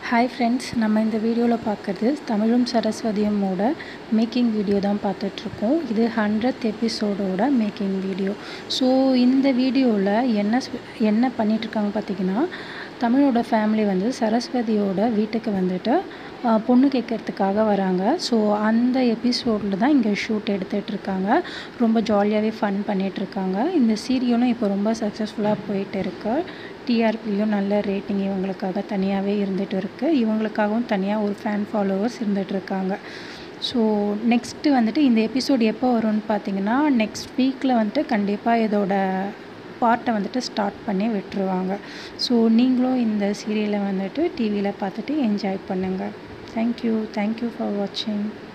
hi friends நம்ம இந்த வீடியோவில் பார்க்குறது தமிழும் சரஸ்வதியுமோட மேக்கிங் வீடியோ தான் பார்த்துட்ருக்கோம் இது ஹண்ட்ரட் எபிசோடோட மேக்கிங் வீடியோ ஸோ இந்த வீடியோவில் என்ன ஸ்பெ- என்ன பண்ணிகிட்ருக்காங்க பார்த்தீங்கன்னா தமிழோட ஃபேமிலி வந்து சரஸ்வதியோட வீட்டுக்கு வந்துட்டு ஆஹ், பொண்ணு கேட்கறதுக்காக வராங்க ஸோ அந்த எபிசோடில் தான் இங்கே ஷூட் எடுத்துகிட்ருக்காங்க ரொம்ப ஜாலியாகவே ஃபன் பண்ணிகிட்ருக்காங்க இந்த சீரியலும் இப்போ ரொம்ப சக்ஸஸ்ஃபுல்லாக போயிட்டு இருக்கு டிஆர்பிலையும் நல்ல ரேட்டிங் இவங்களுக்காக தனியாகவே இருந்துகிட்டு இருக்குது இவங்களுக்காகவும் தனியாக ஒரு ஃபேன் ஃபாலோவர்ஸ் இருந்துகிட்டு இருக்காங்க ஸோ நெக்ஸ்ட்டு வந்துட்டு இந்த எபிசோட் எப்போ வரும்னு பார்த்தீங்கன்னா நெக்ஸ்ட் வீக்கில் வந்துட்டு கண்டிப்பாக இதோட பார்ட்டை வந்துட்டு ஸ்டார்ட் பண்ணி விட்டுருவாங்க ஸோ நீங்களும் இந்த சீரியலை வந்துட்டு டிவியில் பார்த்துட்டு என்ஜாய் பண்ணுங்கள் தேங்க்யூ தேங்க்யூ ஃபார் வாட்சிங்